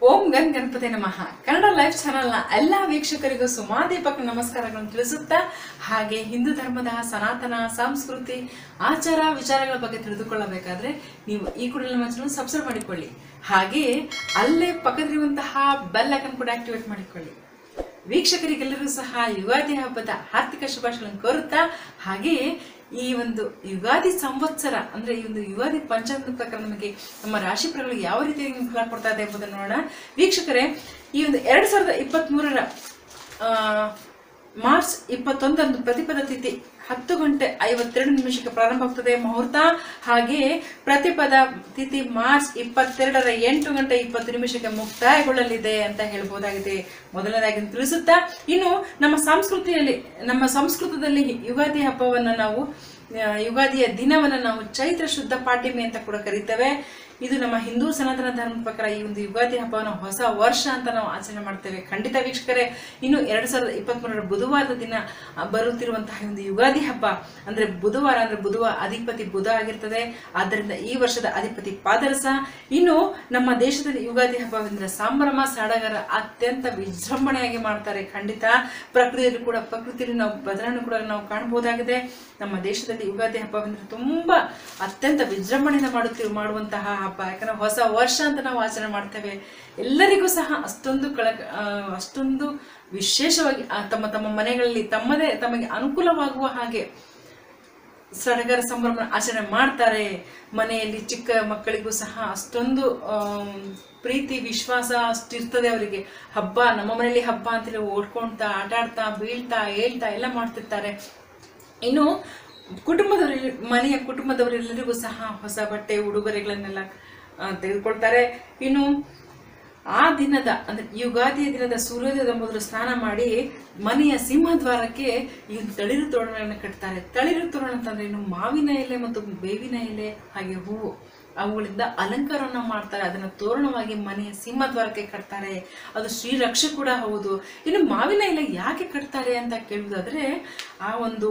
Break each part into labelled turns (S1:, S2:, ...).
S1: ಓಂ gun Ganapati ನಮಃ Kannada live ಚಾನೆಲ್ನ ಎಲ್ಲ ವೀಕ್ಷಕರಿಗೂ ಸುಮಾದೀಪಕ ನಮಸ್ಕಾರಗಳನ್ನು ತಿಳಿಸುತ್ತಾ ಹಾಗೆ ಹಿಂದೂ ಧರ್ಮದ ಸನಾತನ ಸಂಸ್ಕೃತಿ ಆಚಾರ ವಿಚಾರಗಳ ಬಗ್ಗೆ ತಿಳಿದುಕೊಳ್ಳಬೇಕಾದ್ರೆ ನೀವು ಈ ಕೂಡಲೇ ನಮ್ಮ ಚಾನಲ್ ಸಬ್ಸ್ಕ್ರೈಬ್ ಮಾಡಿಕೊಳ್ಳಿ ಹಾಗೆ ಅಲ್ಲೇ ಪಕ್ಕದಲ್ಲಿರುವಂತಹ ಬೆಲ್ ಐಕನ್ ಕೂಡ ಆಕ್ಟಿವೇಟ್ ಮಾಡಿಕೊಳ್ಳಿ ವೀಕ್ಷಕರಿಗೆಲ್ಲರೂ ಸಹ ಯುಗಾದಿ ಹಬ್ಬದ ಹಾರ್ದಿಕ ಶುಭಾಶಯಗಳನ್ನು ಕೋರುತ್ತಾ ಹಾಗೆಯೇ ಈ ಒಂದು ಯುಗಾದಿ ಸಂವತ್ಸರ ಅಂದ್ರೆ ಈ ಒಂದು ಯುಗಾದಿ ಪಂಚಾಂಗದ ಪ್ರಕಾರ ನಮಗೆ ನಮ್ಮ ರಾಶಿ ಫಲಗಳು ಯಾವ ರೀತಿಯಾಗಿ ಫಲ ಕೊಡ್ತಾ ಇದೆ ಎಂಬುದನ್ನು ನೋಡೋಣ ವೀಕ್ಷಕರೇ ಈ ಒಂದು ಎರಡ್ ಸಾವಿರದ ಇಪ್ಪತ್ತ್ ಮೂರರ ಮಾರ್ಚ್ ಇಪ್ಪತ್ತೊಂದರಂದು ಪ್ರತಿಪದ ತಿಥಿ ಹತ್ತು ಗಂಟೆ ಐವತ್ತೆರಡು ನಿಮಿಷಕ್ಕೆ ಪ್ರಾರಂಭ ಆಗ್ತದೆ ಮುಹೂರ್ತ ಹಾಗೆಯೇ ಪ್ರತಿಪದ ತಿಥಿ ಮಾರ್ಚ್ ಇಪ್ಪತ್ತೆರಡರ ಎಂಟು ಗಂಟೆ ಇಪ್ಪತ್ತು ನಿಮಿಷಕ್ಕೆ ಮುಕ್ತಾಯಗೊಳ್ಳಲಿದೆ ಅಂತ ಹೇಳ್ಬೋದಾಗಿದೆ ಮೊದಲನೇದಾಗಿ ತಿಳಿಸುತ್ತಾ ಇನ್ನು ನಮ್ಮ ಸಂಸ್ಕೃತಿಯಲ್ಲಿ ನಮ್ಮ ಸಂಸ್ಕೃತದಲ್ಲಿ ಯುಗಾದಿ ಹಬ್ಬವನ್ನು ನಾವು ಆ, ಯುಗಾದಿಯ ದಿನವನ್ನು ನಾವು ಚೈತ್ರ ಶುದ್ಧ ಪಾಡ್ಯಮಿ ಅಂತ ಕೂಡ ಕರೀತೇವೆ ಇದು ನಮ್ಮ ಹಿಂದೂ ಸನಾತನ ಧರ್ಮದ ಪ್ರಕಾರ ಈ ಒಂದು ಯುಗಾದಿ ಹಬ್ಬವನ್ನು ಹೊಸ ವರ್ಷ ಅಂತ ನಾವು ಆಚರಣೆ ಮಾಡ್ತೇವೆ ಖಂಡಿತ ವೀಕ್ಷಕರೇ ಇನ್ನು ಎರಡ್ ಸಾವಿರದ ಇಪ್ಪತ್ಮೂರರ ಬುಧವಾರದ ದಿನ ಆ, ಬರುತ್ತಿರುವಂತಹ ಈ ಒಂದು ಯುಗಾದಿ ಹಬ್ಬ ಅಂದ್ರೆ ಬುಧವಾರ ಅಂದ್ರೆ ಬುಧವಾರ ಅಧಿಪತಿ ಬುಧ ಆಗಿರ್ತದೆ ಆದ್ದರಿಂದ ಈ ವರ್ಷದ ಅಧಿಪತಿ ಪಾದರಸ ಇನ್ನು ನಮ್ಮ ದೇಶದಲ್ಲಿ ಯುಗಾದಿ ಹಬ್ಬವೆಂದರೆ ಸಂಭ್ರಮ ಸಡಗರ ಅತ್ಯಂತ ವಿಜೃಂಭಣೆಯಾಗಿ ಮಾಡ್ತಾರೆ ಖಂಡಿತ ಪ್ರಕೃತಿಯಲ್ಲಿ ಕೂಡ ಪ್ರಕೃತಿಯಲ್ಲಿ ನಾವು ಬದಲಾವಣೆ ಕೂಡ ನಾವು ಕಾಣಬಹುದಾಗಿದೆ ನಮ್ಮ ದೇಶದಲ್ಲಿ ಯುಗಾದಿ ಹಬ್ಬವೆಂದರೆ ತುಂಬಾ ಅತ್ಯಂತ ವಿಜೃಂಭಣೆಯಿಂದ ಮಾಡುತ್ತೀವಿ ಮಾಡುವಂತಹ ಹಬ್ಬ ಯಾಕಂದ್ರೆ ಹೊಸ ವರ್ಷ ಅಂತ ನಾವು ಆಚರಣೆ ಮಾಡ್ತೇವೆ ಎಲ್ಲರಿಗೂ ಸಹ ಅಷ್ಟೊಂದು ಕಳ ಆ, ಅಷ್ಟೊಂದು ವಿಶೇಷವಾಗಿ ಆ, ತಮ್ಮ ತಮ್ಮ ಮನೆಗಳಲ್ಲಿ ತಮ್ಮದೇ ತಮಗೆ ಅನುಕೂಲವಾಗುವ ಹಾಗೆ ಸಡಗರ ಸಂಭ್ರಮ ಆಚರಣೆ ಮಾಡ್ತಾರೆ ಮನೆಯಲ್ಲಿ ಚಿಕ್ಕ ಮಕ್ಕಳಿಗೂ ಸಹ ಅಷ್ಟೊಂದು ಆಮ್, ಪ್ರೀತಿ ವಿಶ್ವಾಸ ಅಷ್ಟಿರ್ತದೆ ಅವರಿಗೆ ಹಬ್ಬ ನಮ್ಮ ಮನೆಯಲ್ಲಿ ಹಬ್ಬ ಅಂತೇಳಿ ಓಡ್ಕೊಳ್ತಾ ಆಟ ಆಡ್ತಾ ಬೀಳ್ತಾ ಹೇಳ್ತಾ ಎಲ್ಲ ಮಾಡ್ತಿರ್ತಾರೆ ಇನ್ನು ಕುಟುಂಬದವರೆಲ್ಲ ಮನೆಯ ಕುಟುಂಬದವರೆಲ್ಲರಿಗೂ ಸಹ ಹೊಸ ಬಟ್ಟೆ ಉಡುಗೊರೆಗಳನ್ನೆಲ್ಲ ಆ, ತೆಗೆದುಕೊಳ್ತಾರೆ ಇನ್ನು ಆ ದಿನದ ಅಂದ್ರೆ ಯುಗಾದಿಯ ದಿನದ ಸೂರ್ಯೋದಯದ ಮೊದಲು ಸ್ನಾನ ಮಾಡಿ ಮನೆಯ ಸಿಂಹದ್ವಾರಕ್ಕೆ ಈ ಒಂದು ತಳಿರು ತೋರಣಗಳನ್ನು ಕಟ್ತಾರೆ ತಳಿರು ತೋರಣ ಅಂತಂದ್ರೆ ಇನ್ನು ಮಾವಿನ ಎಲೆ ಮತ್ತು ಬೇವಿನ ಎಲೆ ಹಾಗೆ ಹೂವು ಅವುಗಳಿಂದ ಅಲಂಕಾರವನ್ನ ಮಾಡ್ತಾರೆ ಅದನ್ನ ತೋರಣವಾಗಿ ಮನೆಯ ಸಿಂಹದ್ವಾರಕ್ಕೆ ಕಟ್ತಾರೆ ಅದು ಶ್ರೀರಕ್ಷೆ ಕೂಡ ಹೌದು ಇನ್ನು ಮಾವಿನ ಎಲೆ ಯಾಕೆ ಕಟ್ತಾರೆ ಅಂತ ಕೇಳುವುದಾದ್ರೆ ಆ ಒಂದು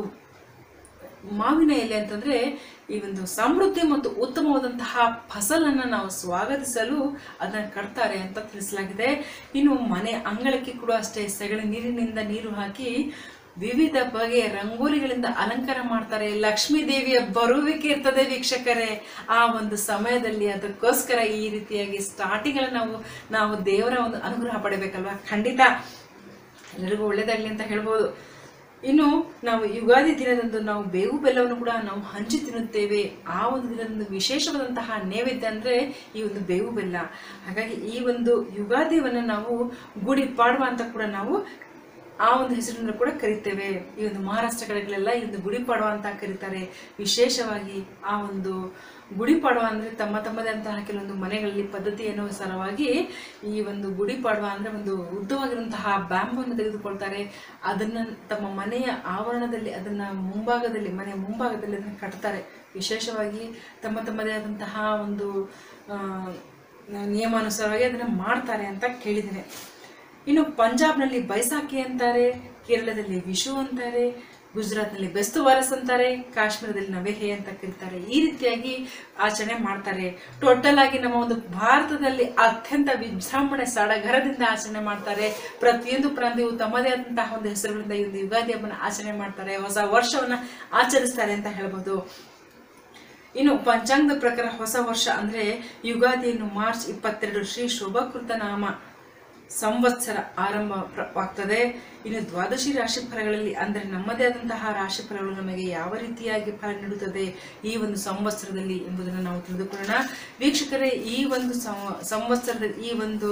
S1: ಮಾವಿನ ಎಲೆ ಅಂತಂದ್ರೆ ಈ ಒಂದು ಸಮೃದ್ಧಿ ಮತ್ತು ಉತ್ತಮವಾದಂತಹ ಫಸಲನ್ನ ನಾವು ಸ್ವಾಗತಿಸಲು ಅದನ್ನ ಕಟ್ತಾರೆ ಅಂತ ತಿಳಿಸಲಾಗಿದೆ ಇನ್ನು ಮನೆ ಅಂಗಳಕ್ಕೆ ಕೂಡ ಅಷ್ಟೇ ಸೆಗಣಿ ನೀರಿನಿಂದ ನೀರು ಹಾಕಿ ವಿವಿಧ ಬಗೆಯ ರಂಗೋಲಿಗಳಿಂದ ಅಲಂಕಾರ ಮಾಡ್ತಾರೆ ಲಕ್ಷ್ಮೀ ದೇವಿಯ ಬರುವಿಕೆ ಇರ್ತದೆ ವೀಕ್ಷಕರೇ ಆ ಒಂದು ಸಮಯದಲ್ಲಿ ಅದಕ್ಕೋಸ್ಕರ ಈ ರೀತಿಯಾಗಿ ಸ್ಟಾರ್ಟಿಂಗ್ ನಾವು ನಾವು ದೇವರ ಒಂದು ಅನುಗ್ರಹ ಪಡಿಬೇಕಲ್ವಾ ಖಂಡಿತ ಎಲ್ಲರಿಗೂ ಒಳ್ಳೇದಾಗ್ಲಿ ಅಂತ ಹೇಳ್ಬೋದು ಇನ್ನು ನಾವು ಯುಗಾದಿ ದಿನದಂದು ನಾವು ಬೇವು ಬೆಲ್ಲವನ್ನು ಕೂಡ ನಾವು ಹಂಚಿ ತಿನ್ನುತ್ತೇವೆ ಆ ಒಂದು ದಿನದಂದು ವಿಶೇಷವಾದಂತಹ ನೈವೇದ್ಯ ಅಂದ್ರೆ ಈ ಒಂದು ಬೇವು ಬೆಲ್ಲ ಹಾಗಾಗಿ ಈ ಒಂದು ಯುಗಾದಿಯನ್ನು ನಾವು ಗುಡಿ ಪಾಡುವ ಅಂತ ಕೂಡ ನಾವು ಆ ಒಂದು ಹೆಸರನ್ನು ಕೂಡ ಕರಿತೇವೆ ಈ ಒಂದು ಮಹಾರಾಷ್ಟ್ರ ಕಡೆಗಳೆಲ್ಲ ಈ ಒಂದು ಗುಡಿ ಪಾಡುವ ಅಂತ ಕರೀತಾರೆ ವಿಶೇಷವಾಗಿ ಆ ಒಂದು ಗುಡಿ ಪಾಡುವ ಅಂದ್ರೆ ತಮ್ಮ ತಮ್ಮದೇ ಅಂತಹ ಕೆಲವೊಂದು ಮನೆಗಳಲ್ಲಿ ಪದ್ಧತಿ ಅನುಸಾರವಾಗಿ ಈ ಒಂದು ಗುಡಿ ಪಾಡುವ ಅಂದ್ರೆ ಒಂದು ಉದ್ದವಾಗಿರುವಂತಹ ಬ್ಯಾಂಬನ್ನು ತೆಗೆದುಕೊಳ್ತಾರೆ ಅದನ್ನ ತಮ್ಮ ಮನೆಯ ಆವರಣದಲ್ಲಿ ಅದನ್ನ ಮುಂಭಾಗದಲ್ಲಿ ಮನೆಯ ಮುಂಭಾಗದಲ್ಲಿ ಅದನ್ನ ಕಟ್ತಾರೆ ವಿಶೇಷವಾಗಿ ತಮ್ಮ ತಮ್ಮದೇ ಆದಂತಹ ಒಂದು ಆ, ನಿಯಮಾನುಸಾರವಾಗಿ ಅದನ್ನ ಮಾಡ್ತಾರೆ ಅಂತ ಕೇಳಿದ್ದೇನೆ ಇನ್ನು ಪಂಜಾಬ್ನಲ್ಲಿ ಬೈಸಾಖಿ ಅಂತಾರೆ ಕೇರಳದಲ್ಲಿ ವಿಶು ಅಂತಾರೆ ಗುಜರಾತ್ನಲ್ಲಿ ಬೆಸ್ತು ವಾರಸ್ ಅಂತಾರೆ ಕಾಶ್ಮೀರದಲ್ಲಿ ನವೆಹೆ ಅಂತ ಕರೀತಾರೆ ಈ ರೀತಿಯಾಗಿ ಆಚರಣೆ ಮಾಡ್ತಾರೆ ಟೋಟಲ್ ಆಗಿ ನಮ್ಮ ಒಂದು ಭಾರತದಲ್ಲಿ ಅತ್ಯಂತ ವಿಜೃಂಭಣೆ ಸಡಗರದಿಂದ ಆಚರಣೆ ಮಾಡ್ತಾರೆ ಪ್ರತಿಯೊಂದು ಪ್ರಾಂತ್ಯವು ತಮ್ಮದೇ ಆದಂತಹ ಒಂದು ಹೆಸರುಗಳಿಂದ ಈ ಒಂದು ಯುಗಾದಿ ಹಬ್ಬನ ಆಚರಣೆ ಮಾಡ್ತಾರೆ ಹೊಸ ವರ್ಷವನ್ನ ಆಚರಿಸ್ತಾರೆ ಅಂತ ಹೇಳ್ಬೋದು ಇನ್ನು ಪಂಚಾಂಗದ ಪ್ರಕಾರ ಹೊಸ ವರ್ಷ ಅಂದ್ರೆ ಯುಗಾದಿಯನ್ನು ಮಾರ್ಚ್ ಇಪ್ಪತ್ತೆರಡು ಶ್ರೀ ಶೋಭಾಕೃತ ನಾಮ ಸಂವತ್ಸರ ಆರಂಭವಾಗ್ತದೆ ಇನ್ನು ದ್ವಾದಶಿ ರಾಶಿ ಫಲಗಳಲ್ಲಿ ಅಂದರೆ ನಮ್ಮದೇ ಆದಂತಹ ರಾಶಿ ಫಲಗಳು ನಮಗೆ ಯಾವ ರೀತಿಯಾಗಿ ಫಲ ನೀಡುತ್ತದೆ ಈ ಒಂದು ಸಂವತ್ಸರದಲ್ಲಿ ಎಂಬುದನ್ನು ನಾವು ತಿಳಿದುಕೊಳ್ಳೋಣ ವೀಕ್ಷಕರೇ ಈ ಒಂದು ಸಂವ- ಸಂವತ್ಸರದಲ್ಲಿ ಈ ಒಂದು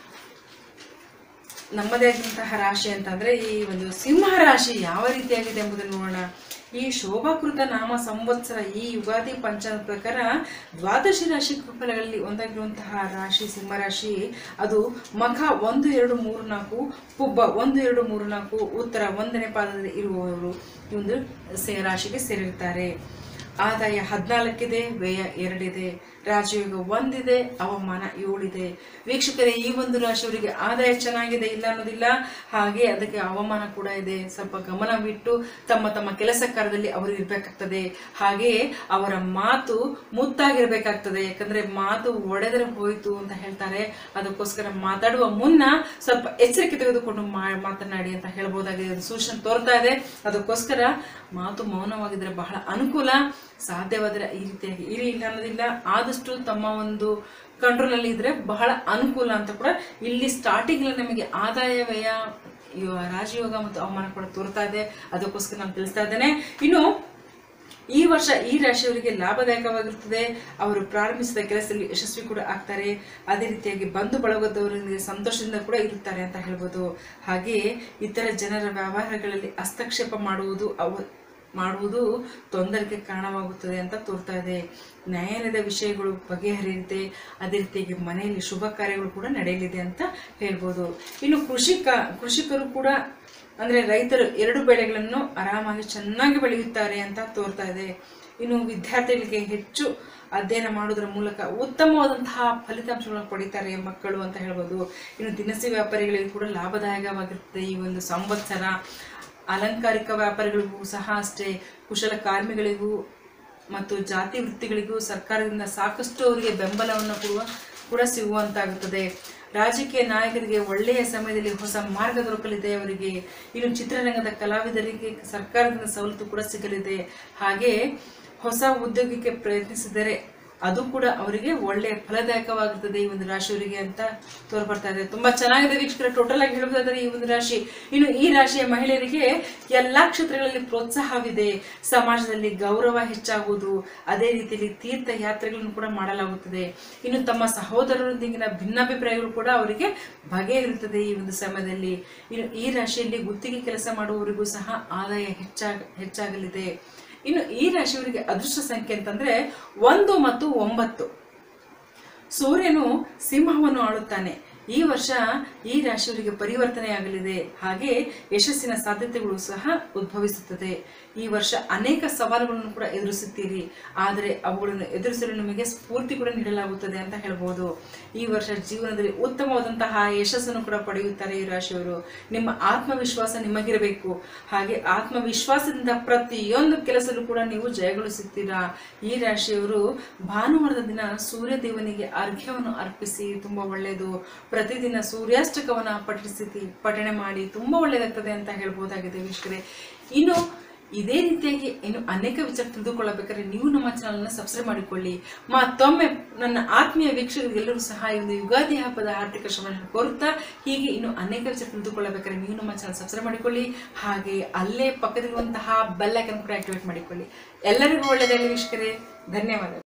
S1: ನಮ್ಮದೇ ಆದಂತಹ ರಾಶಿ ಅಂತಂದ್ರೆ ಈ ಒಂದು ಸಿಂಹ ರಾಶಿ ಯಾವ ರೀತಿಯಾಗಿದೆ ಎಂಬುದನ್ನು ನೋಡೋಣ ಈ ಶೋಭಾಕೃತ ನಾಮ ಸಂವತ್ಸರ ಈ ಯುಗಾದಿ ಪಂಚಾಂಗ ಪ್ರಕಾರ ದ್ವಾದಶಿ ರಾಶಿ ಫಲಗಳಲ್ಲಿ ಒಂದಾಗಿರುವಂತಹ ರಾಶಿ ಸಿಂಹ ರಾಶಿ ಅದು ಮಖ ಒಂದು ಎರಡು ಮೂರು ನಾಲ್ಕು ಪುಬ್ಬ ಒಂದು ಎರಡು ಮೂರು ನಾಲ್ಕು ಉತ್ತರ ಒಂದನೇ ಪಾದದಲ್ಲಿ ಇರುವವರು ಈ ಒಂದು ಸೇ- ರಾಶಿಗೆ ಸೇರಿರ್ತಾರೆ ಆದಾಯ ಹದಿನಾಲ್ಕಿದೆ ವ್ಯಯ ಎರಡಿದೆ ರಾಜಯೋಗ ಒಂದಿದೆ ಅವಮಾನ ಏಳಿದೆ ವೀಕ್ಷಕರೇ ಈ ಒಂದು ರಾಶಿಯವರಿಗೆ ಆದಾಯ ಚೆನ್ನಾಗಿದೆ ಇಲ್ಲ ಅನ್ನೋದಿಲ್ಲ ಹಾಗೆ ಅದಕ್ಕೆ ಅವಮಾನ ಕೂಡ ಇದೆ ಸ್ವಲ್ಪ ಗಮನವಿಟ್ಟು ತಮ್ಮ ತಮ್ಮ ಕೆಲಸ ಕಾರ್ಯದಲ್ಲಿ ಅವರು ಇರಬೇಕಾಗ್ತದೆ ಹಾಗೆಯೇ ಅವರ ಮಾತು ಮುತ್ತಾಗಿರ್ಬೇಕಾಗ್ತದೆ ಯಾಕಂದ್ರೆ ಮಾತು ಒಡೆದರೆ ಹೋಯಿತು ಅಂತ ಹೇಳ್ತಾರೆ ಅದಕ್ಕೋಸ್ಕರ ಮಾತಾಡುವ ಮುನ್ನ ಸ್ವಲ್ಪ ಎಚ್ಚರಿಕೆ ತೆಗೆದುಕೊಂಡು ಮಾ- ಮಾತನಾಡಿ ಅಂತ ಹೇಳ್ಬೋದಾಗಿದೆ ಅದು ಸೂಚನೆ ತೋರ್ತಾ ಇದೆ ಅದಕ್ಕೋಸ್ಕರ ಮಾತು ಮೌನವಾಗಿದ್ರೆ ಬಹಳ ಅನುಕೂಲ ಸಾಧ್ಯವಾದರೆ ಈ ರೀತಿಯಾಗಿ ಇರಿ ಇಲ್ಲ ಅನ್ನೋದಿಲ್ಲ ಆದಷ್ಟು ತಮ್ಮ ಒಂದು ಕಂಟ್ರೋಲ್ ಅಲ್ಲಿ ಇದ್ರೆ ಬಹಳ ಅನುಕೂಲ ಅಂತ ಕೂಡ ಇಲ್ಲಿ ಸ್ಟಾರ್ಟಿಂಗ್ ನಮಗೆ ಆದಾಯ ವ್ಯಯ ಇವ- ರಾಜಯೋಗ ಮತ್ತು ಅವಮಾನ ಕೂಡ ತೋರ್ತಾ ಇದೆ ಅದಕ್ಕೋಸ್ಕರ ನಾನು ತಿಳಿಸ್ತಾ ಇದ್ದೇನೆ ಇನ್ನು ಈ ವರ್ಷ ಈ ರಾಶಿಯವರಿಗೆ ಲಾಭದಾಯಕವಾಗಿರುತ್ತದೆ ಅವರು ಪ್ರಾರಂಭಿಸಿದ ಕೆಲಸದಲ್ಲಿ ಯಶಸ್ವಿ ಕೂಡ ಆಗ್ತಾರೆ ಅದೇ ರೀತಿಯಾಗಿ ಬಂಧು ಬಳಗದವರಿಗೆ ಸಂತೋಷದಿಂದ ಕೂಡ ಇರುತ್ತಾರೆ ಅಂತ ಹೇಳ್ಬೋದು ಹಾಗೆಯೇ ಇತರ ಜನರ ವ್ಯವಹಾರಗಳಲ್ಲಿ ಹಸ್ತಕ್ಷೇಪ ಮಾಡುವುದು ಅವ ಮಾಡುವುದು ತೊಂದರೆಗೆ ಕಾರಣವಾಗುತ್ತದೆ ಅಂತ ತೋರ್ತಾ ಇದೆ ನ್ಯಾಯಾಲಯದ ವಿಷಯಗಳು ಬಗೆಹರಿಯುತ್ತೆ ಅದೇ ರೀತಿಯಾಗಿ ಮನೆಯಲ್ಲಿ ಶುಭ ಕಾರ್ಯಗಳು ಕೂಡ ನಡೆಯಲಿದೆ ಅಂತ ಹೇಳ್ಬೋದು ಇನ್ನು ಕೃಷಿಕ ಕೃಷಿಕರು ಕೂಡ ಅಂದ್ರೆ ರೈತರು ಎರಡು ಬೆಳೆಗಳನ್ನು ಆರಾಮಾಗಿ ಚೆನ್ನಾಗಿ ಬೆಳೆಯುತ್ತಾರೆ ಅಂತ ತೋರ್ತಾ ಇದೆ ಇನ್ನು ವಿದ್ಯಾರ್ಥಿಗಳಿಗೆ ಹೆಚ್ಚು ಅಧ್ಯಯನ ಮಾಡೋದ್ರ ಮೂಲಕ ಉತ್ತಮವಾದಂತಹ ಫಲಿತಾಂಶಗಳನ್ನು ಪಡಿತಾರೆ ಮಕ್ಕಳು ಅಂತ ಹೇಳ್ಬೋದು ಇನ್ನು ದಿನಸಿ ವ್ಯಾಪಾರಿಗಳಿಗೆ ಕೂಡ ಲಾಭದಾಯಕವಾಗಿರ್ತದೆ ಈ ಒಂದು ಸಂವತ್ಸರ ಅಲಂಕಾರಿಕ ವ್ಯಾಪಾರಿಗಳಿಗೂ ಸಹ ಅಷ್ಟೇ ಕುಶಲ ಕಾರ್ಮಿಗಳಿಗೂ ಮತ್ತು ಜಾತಿ ವೃತ್ತಿಗಳಿಗೂ ಸರ್ಕಾರದಿಂದ ಸಾಕಷ್ಟು ಅವರಿಗೆ ಬೆಂಬಲವನ್ನು ಕೊಡುವ ಕೂಡ ಸಿಗುವಂತಾಗುತ್ತದೆ ರಾಜಕೀಯ ನಾಯಕರಿಗೆ ಒಳ್ಳೆಯ ಸಮಯದಲ್ಲಿ ಹೊಸ ಮಾರ್ಗ ದೊರಕಲಿದೆ ಅವರಿಗೆ ಇನ್ನು ಚಿತ್ರರಂಗದ ಕಲಾವಿದರಿಗೆ ಸರ್ಕಾರದಿಂದ ಸವಲತ್ತು ಕೂಡ ಸಿಗಲಿದೆ ಹಾಗೆ ಹೊಸ ಉದ್ಯೋಗಕ್ಕೆ ಪ್ರಯತ್ನಿಸಿದರೆ ಅದು ಕೂಡ ಅವರಿಗೆ ಒಳ್ಳೆಯ ಫಲದಾಯಕವಾಗಿರ್ತದೆ ಈ ಒಂದು ರಾಶಿಯವರಿಗೆ ಅಂತ ತೋರ್ಬರ್ತಾ ಇದೆ ತುಂಬಾ ಚೆನ್ನಾಗಿದೆ ವೀಕ್ಷಕರ ಟೋಟಲ್ ಆಗಿ ಹೇಳುವುದಾದರೆ ಈ ಒಂದು ರಾಶಿ ಇನ್ನು ಈ ರಾಶಿಯ ಮಹಿಳೆಯರಿಗೆ ಎಲ್ಲಾ ಕ್ಷೇತ್ರಗಳಲ್ಲಿ ಪ್ರೋತ್ಸಾಹವಿದೆ ಸಮಾಜದಲ್ಲಿ ಗೌರವ ಹೆಚ್ಚಾಗುವುದು ಅದೇ ರೀತಿಯಲ್ಲಿ ತೀರ್ಥ ಯಾತ್ರೆಗಳನ್ನು ಕೂಡ ಮಾಡಲಾಗುತ್ತದೆ ಇನ್ನು ತಮ್ಮ ಸಹೋದರರೊಂದಿಗಿನ ಭಿನ್ನಾಭಿಪ್ರಾಯಗಳು ಕೂಡ ಅವರಿಗೆ ಬಗೆಹರಿಯುತ್ತದೆ ಈ ಒಂದು ಸಮಯದಲ್ಲಿ ಇನ್ನು ಈ ರಾಶಿಯಲ್ಲಿ ಗುತ್ತಿಗೆ ಕೆಲಸ ಮಾಡುವವರಿಗೂ ಸಹ ಆದಾಯ ಹೆಚ್ಚಾಗ ಹೆಚ್ಚಾಗಲಿದೆ ಇನ್ನು ಈ ರಾಶಿಯವರಿಗೆ ಅದೃಷ್ಟ ಸಂಖ್ಯೆ ಅಂತಂದ್ರೆ ಒಂದು ಮತ್ತು ಒಂಬತ್ತು ಸೂರ್ಯನು ಸಿಂಹವನ್ನು ಆಳುತ್ತಾನೆ ಈ ವರ್ಷ ಈ ರಾಶಿಯವರಿಗೆ ಪರಿವರ್ತನೆಯಾಗಲಿದೆ ಹಾಗೆ ಯಶಸ್ಸಿನ ಸಾಧ್ಯತೆಗಳು ಸಹ ಉದ್ಭವಿಸುತ್ತದೆ ಈ ವರ್ಷ ಅನೇಕ ಸವಾಲುಗಳನ್ನು ಕೂಡ ಎದುರಿಸುತ್ತೀರಿ ಆದರೆ ಅವುಗಳನ್ನು ಎದುರಿಸಲು ನಿಮಗೆ ಸ್ಫೂರ್ತಿ ಕೂಡ ನೀಡಲಾಗುತ್ತದೆ ಅಂತ ಹೇಳ್ಬೋದು ಈ ವರ್ಷ ಜೀವನದಲ್ಲಿ ಉತ್ತಮವಾದಂತಹ ಯಶಸ್ಸನ್ನು ಕೂಡ ಪಡೆಯುತ್ತಾರೆ ಈ ರಾಶಿಯವರು ನಿಮ್ಮ ಆತ್ಮವಿಶ್ವಾಸ ನಿಮಗಿರಬೇಕು ಹಾಗೆ ಆತ್ಮವಿಶ್ವಾಸದಿಂದ ಪ್ರತಿಯೊಂದು ಕೆಲಸದಲ್ಲೂ ಕೂಡ ನೀವು ಜಯಗಳಿಸುತ್ತೀರಾ ಈ ರಾಶಿಯವರು ಭಾನುವಾರದ ದಿನ ಸೂರ್ಯ ದೇವನಿಗೆ ಅರ್ಘ್ಯವನ್ನು ಅರ್ಪಿಸಿ ತುಂಬಾ ಒಳ್ಳೆಯದು ಪ್ರತಿದಿನ ಸೂರ್ಯಾಷ್ಟಕವನ್ನ ಪಠಿಸಿ ಪಠಣೆ ಮಾಡಿ ತುಂಬಾ ಒಳ್ಳೆಯದಾಗ್ತದೆ ಅಂತ ಹೇಳ್ಬೋದಾಗಿದೆ ವೀಕ್ಷಕರೇ ಇನ್ನು ಇದೇ ರೀತಿಯಾಗಿ ಇನ್ನು ಅನೇಕ ವಿಚಾರ ತಿಳಿದುಕೊಳ್ಳಬೇಕಾದ್ರೆ ನೀವು ನಮ್ಮ ಚಾನಲ್ನ ಸಬ್ಸ್ಕ್ರೈಬ್ ಮಾಡಿಕೊಳ್ಳಿ ಮತ್ತೊಮ್ಮೆ ನನ್ನ ಆತ್ಮೀಯ ವೀಕ್ಷಕರಿಗೆಲ್ಲರೂ ಸಹ ಈ ಒಂದು ಯುಗಾದಿ ಹಬ್ಬದ ಆರ್ಥಿಕ ಶ್ರಮವನ್ನು ಕೋರುತ್ತಾ ಹೀಗೆ ಇನ್ನು ಅನೇಕ ವಿಚಾರ ತಿಳಿದುಕೊಳ್ಳಬೇಕಾದ್ರೆ ನೀವು ನಮ್ಮ ಚಾನಲ್ ಸಬ್ಸ್ಕ್ರೈಬ್ ಮಾಡಿಕೊಳ್ಳಿ ಹಾಗೆ ಅಲ್ಲೇ ಪಕ್ಕದಲ್ಲಿರುವಂತಹ ಬೆಲ್ ಐಕನ್ ಕೂಡ ಆಕ್ಟಿವೇಟ್ ಮಾಡಿಕೊಳ್ಳಿ ಎಲ್ಲರಿಗೂ ಒಳ್ಳೆಯದಾಗಲಿ ವೀಕ್ಷಕರೇ ಧನ್ಯವಾದ